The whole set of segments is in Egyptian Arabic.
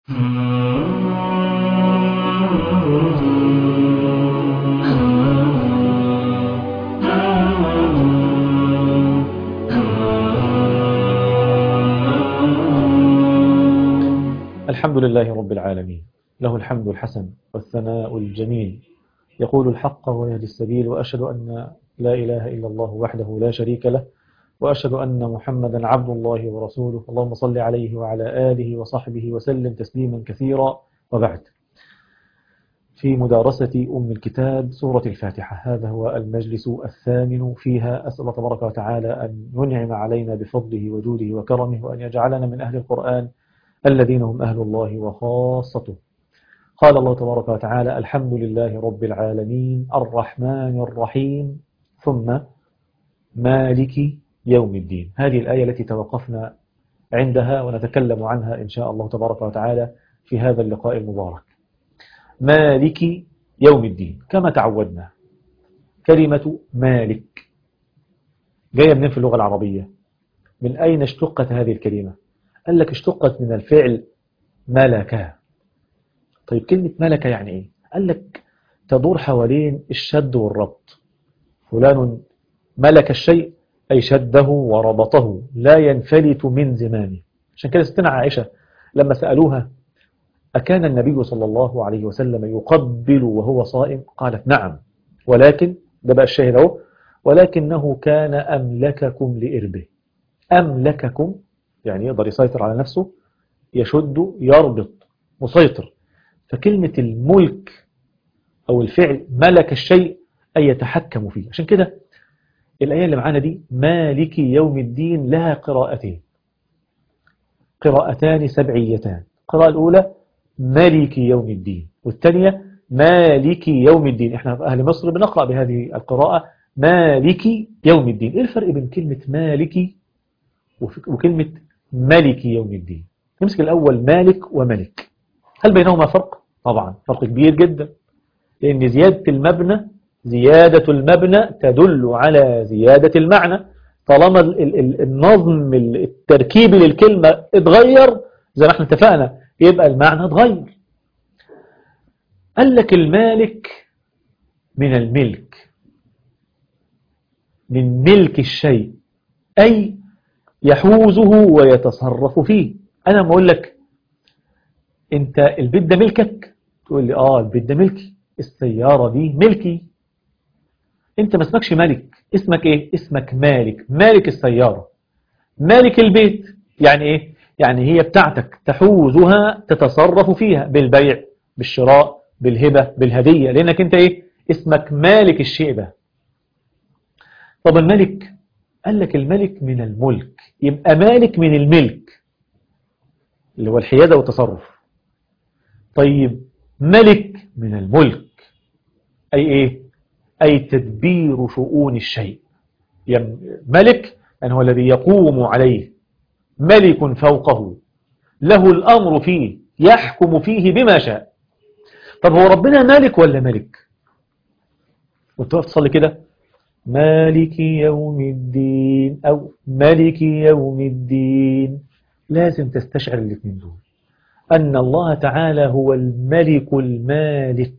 الحمد لله رب العالمين له الحمد الحسن والثناء الجميل يقول الحق ويهدي السبيل وأشهد أن لا إله إلا الله وحده لا شريك له وأشهد أن محمدا عبد الله ورسوله اللهم صل عليه وعلى آله وصحبه وسلم تسليما كثيرا وبعد في مدارسة أم الكتاب سورة الفاتحة هذا هو المجلس الثامن فيها أسأل الله تبارك وتعالى أن ينعم علينا بفضله وجوده وكرمه وأن يجعلنا من أهل القرآن الذين هم أهل الله وخاصته قال الله تبارك وتعالى الحمد لله رب العالمين الرحمن الرحيم ثم مالك يوم الدين هذه الآية التي توقفنا عندها ونتكلم عنها إن شاء الله تبارك وتعالى في هذا اللقاء المبارك مالك يوم الدين كما تعودنا كلمة مالك جاية منين في اللغة العربية من أين اشتقت هذه الكلمة قال لك اشتقت من الفعل ملكة طيب كلمة ملكة يعني ايه قال لك تدور حوالين الشد والربط فلان ملك الشيء أي شده وربطه لا ينفلت من زمانه عشان كده ستنا عائشة لما سألوها أكان النبي صلى الله عليه وسلم يقبل وهو صائم قالت نعم ولكن ده بقى الشاهد اهو ولكنه كان أملككم لإربه أملككم يعني يقدر يسيطر على نفسه يشد يربط مسيطر فكلمة الملك أو الفعل ملك الشيء أي يتحكم فيه عشان كده الآية اللي معانا دي مالك يوم الدين لها قراءتين قراءتان سبعيتان القراءة الأولى مالك يوم الدين والثانية مالك يوم الدين احنا في أهل مصر بنقرأ بهذه القراءة مالك يوم الدين ايه الفرق بين كلمة مالك وكلمة ملك يوم الدين نمسك الأول مالك وملك هل بينهما فرق؟ طبعا فرق كبير جدا لأن زيادة المبنى زيادة المبنى تدل على زيادة المعنى طالما النظم التركيبي للكلمة اتغير زي ما احنا اتفقنا يبقى المعنى اتغير قال لك المالك من الملك من ملك الشيء أي يحوزه ويتصرف فيه أنا ما أقول لك أنت البيت ده ملكك تقول لي آه البيت ده ملكي السيارة دي ملكي أنت ما اسمكش ملك اسمك إيه اسمك مالك مالك السيارة مالك البيت يعني إيه يعني هي بتاعتك تحوزها تتصرف فيها بالبيع بالشراء بالهبة بالهدية لأنك أنت إيه اسمك مالك الشيء ده طب الملك قال لك الملك من الملك يبقى مالك من الملك اللي هو الحيادة والتصرف طيب ملك من الملك أي إيه أي تدبير شؤون الشيء يعني ملك يعني هو الذي يقوم عليه ملك فوقه له الأمر فيه يحكم فيه بما شاء طب هو ربنا مالك ولا ملك وانت وقت تصلي كده مالك يوم الدين أو ملك يوم الدين لازم تستشعر الاثنين دول أن الله تعالى هو الملك المالك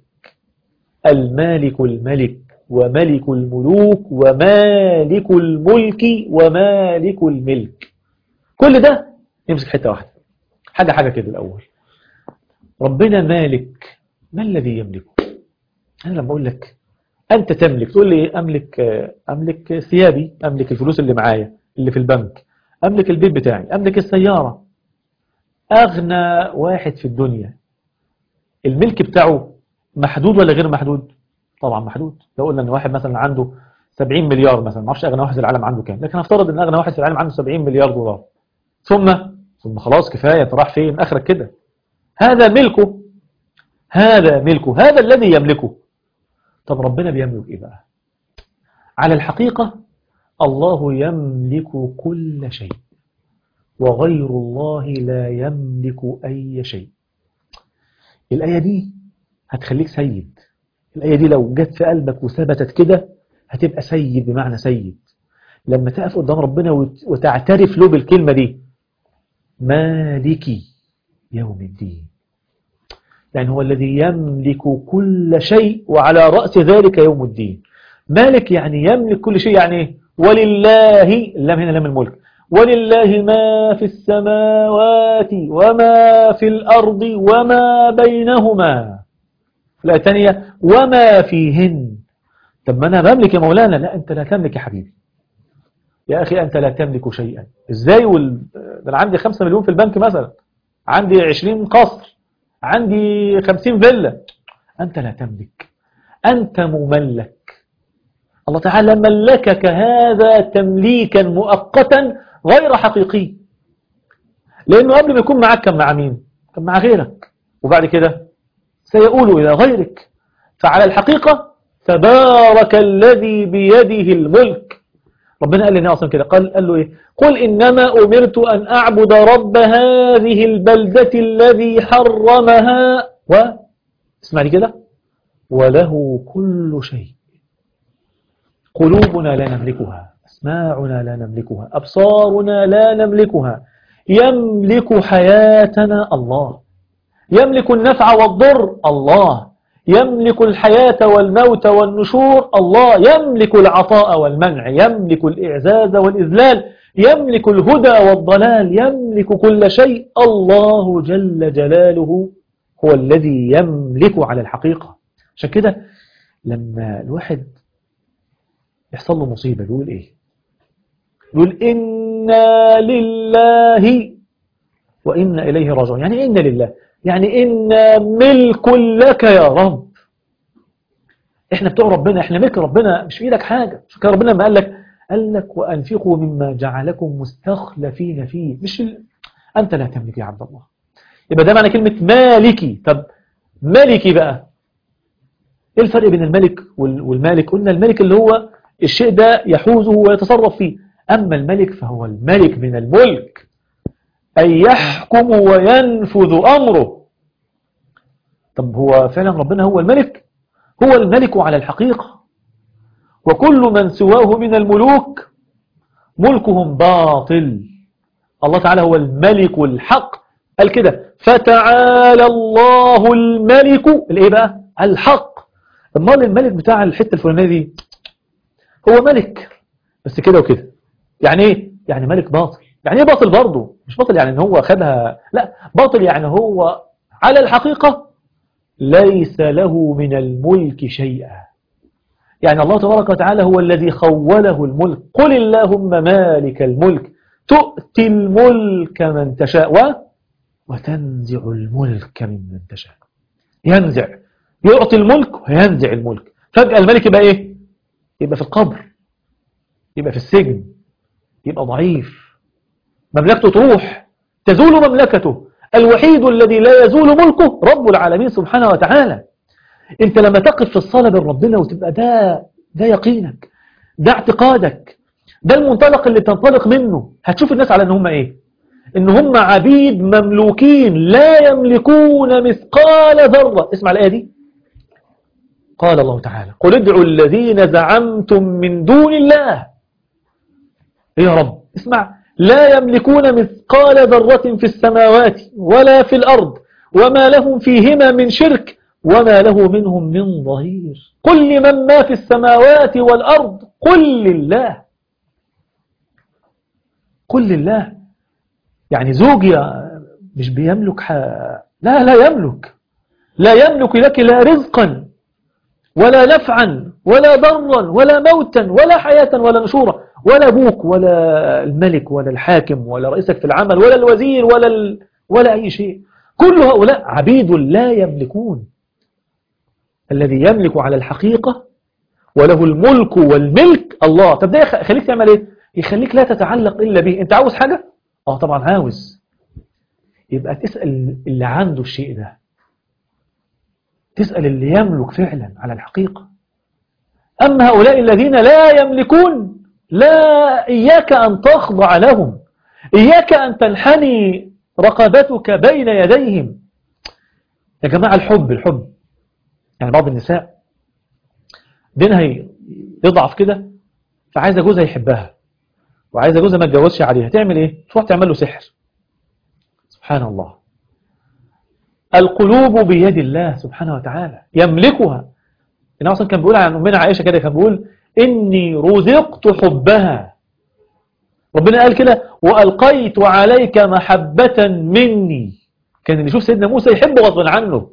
المالك الملك وملك الملوك ومالك الملك ومالك الملك كل ده يمسك حتة واحدة حاجة حاجة كده الأول ربنا مالك ما الذي يملكه أنا لما أقول لك أنت تملك تقول لي أملك أملك ثيابي أملك الفلوس اللي معايا اللي في البنك أملك البيت بتاعي أملك السيارة أغنى واحد في الدنيا الملك بتاعه محدود ولا غير محدود طبعا محدود لو قلنا ان واحد مثلا عنده 70 مليار مثلا ما اعرفش اغنى واحد في العالم عنده كام لكن هفترض ان اغنى واحد في العالم عنده 70 مليار دولار ثم ثم خلاص كفايه انت راح فين اخرك كده هذا ملكه هذا ملكه هذا الذي يملكه طب ربنا بيملك ايه بقى على الحقيقه الله يملك كل شيء وغير الله لا يملك اي شيء الايه دي هتخليك سيد الآية دي لو جت في قلبك وثبتت كده هتبقى سيد بمعنى سيد لما تقف قدام ربنا وتعترف له بالكلمة دي مالكي يوم الدين يعني هو الذي يملك كل شيء وعلى رأس ذلك يوم الدين مالك يعني يملك كل شيء يعني ولله اللام هنا لام الملك ولله ما في السماوات وما في الأرض وما بينهما لا تانية وما فيهن طب ما أنا بملك يا مولانا لا أنت لا تملك يا حبيبي يا أخي أنت لا تملك شيئا إزاي وال... ده أنا عندي خمسة مليون في البنك مثلا عندي عشرين قصر عندي خمسين فيلا أنت لا تملك أنت مملك الله تعالى ملكك هذا تمليكا مؤقتا غير حقيقي لأنه قبل ما يكون معك كان مع مين كان مع غيرك وبعد كده سيقول إلى غيرك فعلى الحقيقة تبارك الذي بيده الملك ربنا قال لنا أصلا كده قال, قال له إيه قل إنما أمرت أن أعبد رب هذه البلدة الذي حرمها و اسمع لي كده وله كل شيء قلوبنا لا نملكها أسماعنا لا نملكها أبصارنا لا نملكها يملك حياتنا الله يملك النفع والضر الله يملك الحياة والموت والنشور الله يملك العطاء والمنع يملك الإعزاز والإذلال يملك الهدى والضلال يملك كل شيء الله جل جلاله هو الذي يملك على الحقيقة عشان كده لما الواحد يحصل له مصيبة يقول إيه يقول إنا لله وإنا إليه راجعون يعني إنا لله يعني إنا ملك لك يا رب إحنا بتوع ربنا إحنا ملك ربنا مش في إيدك حاجة مش كده ربنا ما قال لك قال لك وأنفقوا مما جعلكم مستخلفين فيه مش ال... أنت لا تملك يا عبد الله يبقى ده معنى كلمة مالكي طب مالكي بقى إيه الفرق بين الملك والمالك قلنا الملك اللي هو الشيء ده يحوزه ويتصرف فيه أما الملك فهو الملك من الملك أن يحكم وينفذ أمره طب هو فعلا ربنا هو الملك هو الملك على الحقيقة وكل من سواه من الملوك ملكهم باطل الله تعالى هو الملك الحق قال كده فتعالى الله الملك الايه بقى الحق امال الملك بتاع الحته الفلانيه دي هو ملك بس كده وكده يعني ايه يعني ملك باطل يعني ايه باطل برضه مش باطل يعني ان هو خدها لا باطل يعني هو على الحقيقة ليس له من الملك شيئا يعني الله تبارك وتعالى هو الذي خوله الملك قل اللهم مالك الملك تؤتي الملك من تشاء و وتنزع الملك ممن تشاء ينزع يعطي الملك وينزع الملك فجأة الملك يبقى ايه يبقى في القبر يبقى في السجن يبقى ضعيف مملكته تروح تزول مملكته الوحيد الذي لا يزول ملكه رب العالمين سبحانه وتعالى انت لما تقف في الصلاة بين ربنا وتبقى ده ده يقينك ده اعتقادك ده المنطلق اللي تنطلق منه هتشوف الناس على ان هم ايه ان هم عبيد مملوكين لا يملكون مثقال ذرة اسمع الآية دي قال الله تعالى قل ادعوا الذين زعمتم من دون الله إيه يا رب اسمع لا يملكون مثقال ذرة في السماوات ولا في الأرض وما لهم فيهما من شرك وما له منهم من ظهير قل لمن ما في السماوات والأرض قل لله قل لله يعني زوجي مش بيملك ح... لا لا يملك لا يملك لك لا رزقا ولا نفعا ولا ضرا ولا موتا ولا حياة ولا نشورا ولا أبوك ولا الملك ولا الحاكم ولا رئيسك في العمل ولا الوزير ولا ال... ولا أي شيء كل هؤلاء عبيد لا يملكون الذي يملك على الحقيقة وله الملك والملك الله طب ده يخليك تعمل ايه يخليك لا تتعلق إلا به انت عاوز حاجة اه طبعا عاوز يبقى تسأل اللي عنده الشيء ده تسأل اللي يملك فعلا على الحقيقة أما هؤلاء الذين لا يملكون لا إياك أن تخضع لهم إياك أن تنحني رقبتك بين يديهم يا جماعة الحب الحب يعني بعض النساء دينها يضعف كده فعايزة جوزها يحبها وعايزة جوزها ما تجوزش عليها تعمل ايه تروح تعمل له سحر سبحان الله القلوب بيد الله سبحانه وتعالى يملكها النبي أصلا كان بيقول عن أمنا عائشة كده كان بيقول إني رزقت حبها ربنا قال كده وألقيت عليك محبة مني كان اللي يشوف سيدنا موسى يحب غصبا عنه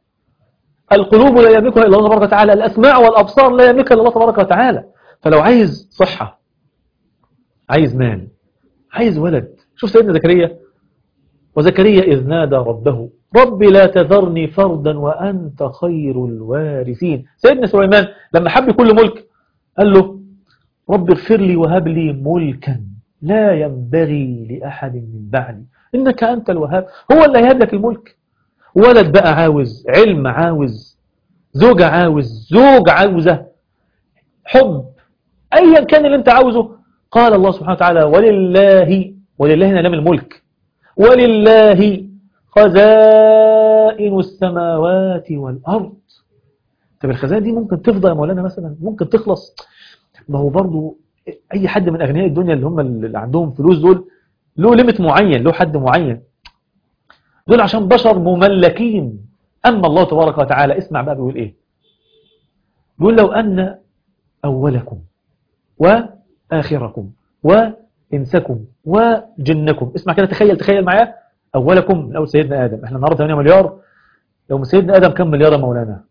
القلوب لا يملكها إلا الله تبارك وتعالى الأسماع والأبصار لا يملكها إلا الله تبارك وتعالى فلو عايز صحة عايز مال عايز ولد شوف سيدنا زكريا وزكريا إذ نادى ربه رب لا تذرني فردا وأنت خير الوارثين سيدنا سليمان لما حب كل ملك قال له رب اغفر لي وهب لي ملكا لا ينبغي لأحد من بعدي إنك أنت الوهاب هو اللي هيهب لك الملك ولد بقى عاوز علم عاوز زوجة عاوز زوج عاوزة حب أيا كان اللي انت عاوزه قال الله سبحانه وتعالى ولله ولله نعلم الملك ولله خزائن السماوات والأرض طب الخزائن دي ممكن تفضى يا مولانا مثلا ممكن تخلص ما هو برضو أي حد من أغنياء الدنيا اللي هم اللي عندهم فلوس دول له ليميت معين له حد معين دول عشان بشر مملكين أما الله تبارك وتعالى اسمع بقى بيقول إيه بيقول لو أن أولكم وآخركم وإنسكم وجنكم اسمع كده تخيل تخيل معايا أولكم من أول سيدنا آدم احنا النهاردة 8 مليار لو سيدنا آدم كم مليار يا مولانا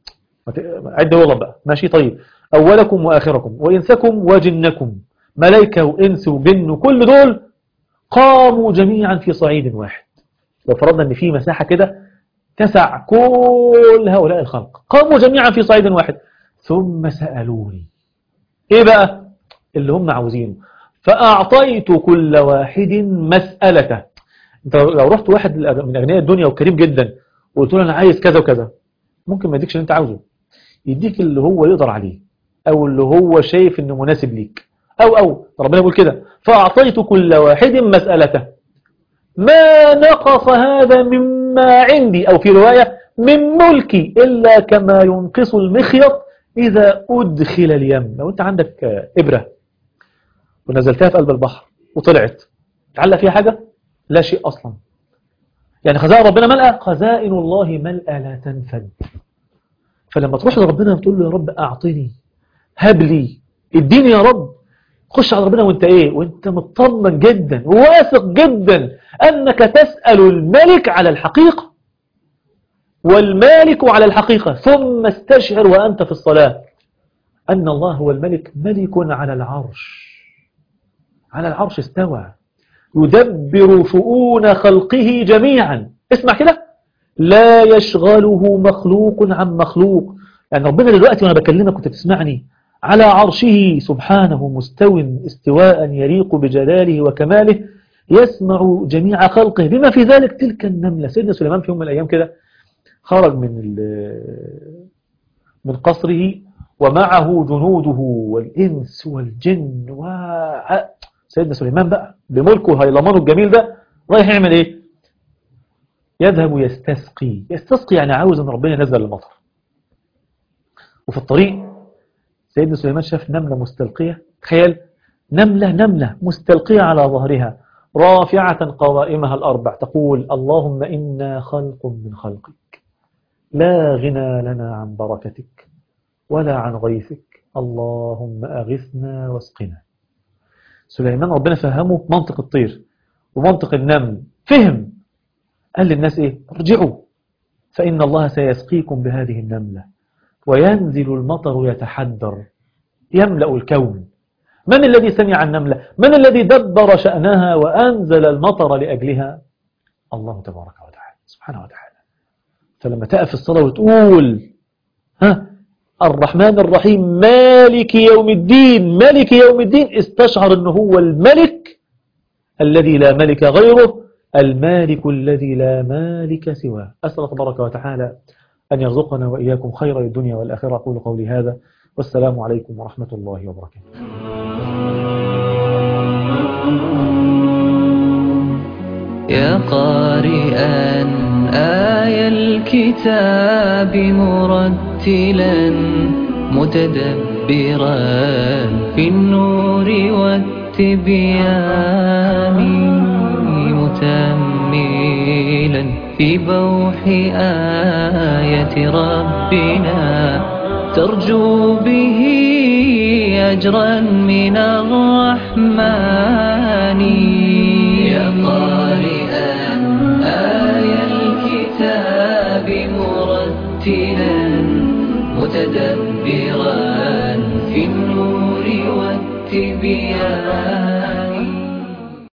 عد والله بقى ماشي طيب أولكم وآخركم وإنسكم وجنكم ملائكة وإنس وجن وكل دول قاموا جميعا في صعيد واحد لو فرضنا أن في مساحة كده تسع كل هؤلاء الخلق قاموا جميعا في صعيد واحد ثم سألوني إيه بقى اللي هم عاوزينه فأعطيت كل واحد مسألته انت لو رحت واحد من أغنياء الدنيا وكريم جدا وقلت له أنا عايز كذا وكذا ممكن ما يديكش اللي انت عاوزه يديك اللي هو يقدر عليه أو اللي هو شايف انه مناسب ليك أو أو ربنا يقول كده فأعطيت كل واحد مسألته ما نقص هذا مما عندي أو في رواية من ملكي إلا كما ينقص المخيط إذا أدخل اليم لو أنت عندك إبرة ونزلتها في قلب البحر وطلعت تعلق فيها حاجة لا شيء أصلا يعني خزائن ربنا ملأ خزائن الله ملأ لا تنفد فلما تروح لربنا وتقول له يا رب أعطني هب لي اديني يا رب خش على ربنا وانت ايه وانت مطمن جدا وواثق جدا انك تسأل الملك على الحقيقة والمالك على الحقيقة ثم استشعر وانت في الصلاة ان الله هو الملك ملك على العرش على العرش استوى يدبر شؤون خلقه جميعا اسمع كده لا يشغله مخلوق عن مخلوق يعني ربنا دلوقتي وانا بكلمك كنت تسمعني على عرشه سبحانه مستو استواء يليق بجلاله وكماله يسمع جميع خلقه بما في ذلك تلك النملة سيدنا سليمان في يوم من الأيام كده خرج من من قصره ومعه جنوده والإنس والجن و سيدنا سليمان بقى بملكه هيلمانه الجميل ده رايح يعمل ايه يذهب يستسقي يستسقي يعني عاوز ان ربنا ينزل المطر وفي الطريق سيدنا سليمان شاف نملة مستلقية تخيل نملة نملة مستلقية على ظهرها رافعة قوائمها الأربع تقول اللهم إنا خلق من خلقك لا غنى لنا عن بركتك ولا عن غيثك اللهم أغثنا واسقنا سليمان ربنا فهمه منطق الطير ومنطق النمل فهم قال للناس ايه ارجعوا فإن الله سيسقيكم بهذه النملة وينزل المطر يتحدر يملأ الكون من الذي سمع النملة من الذي دبر شأنها وأنزل المطر لأجلها الله تبارك وتعالى سبحانه وتعالى فلما تقف الصلاة وتقول ها الرحمن الرحيم مالك يوم الدين مالك يوم الدين استشعر أنه هو الملك الذي لا ملك غيره المالك الذي لا مالك سواه أسأل تبارك وتعالى أن يرزقنا وإياكم خير الدنيا والآخرة أقول قولي هذا والسلام عليكم ورحمة الله وبركاته يا قارئا آي الكتاب مرتلا متدبرا في النور والتبيان متأملا في بوح آية ربنا ترجو به أجرا من الرحمن يا قارئا آية الكتاب مرتلا متدبرا في النور والتبيان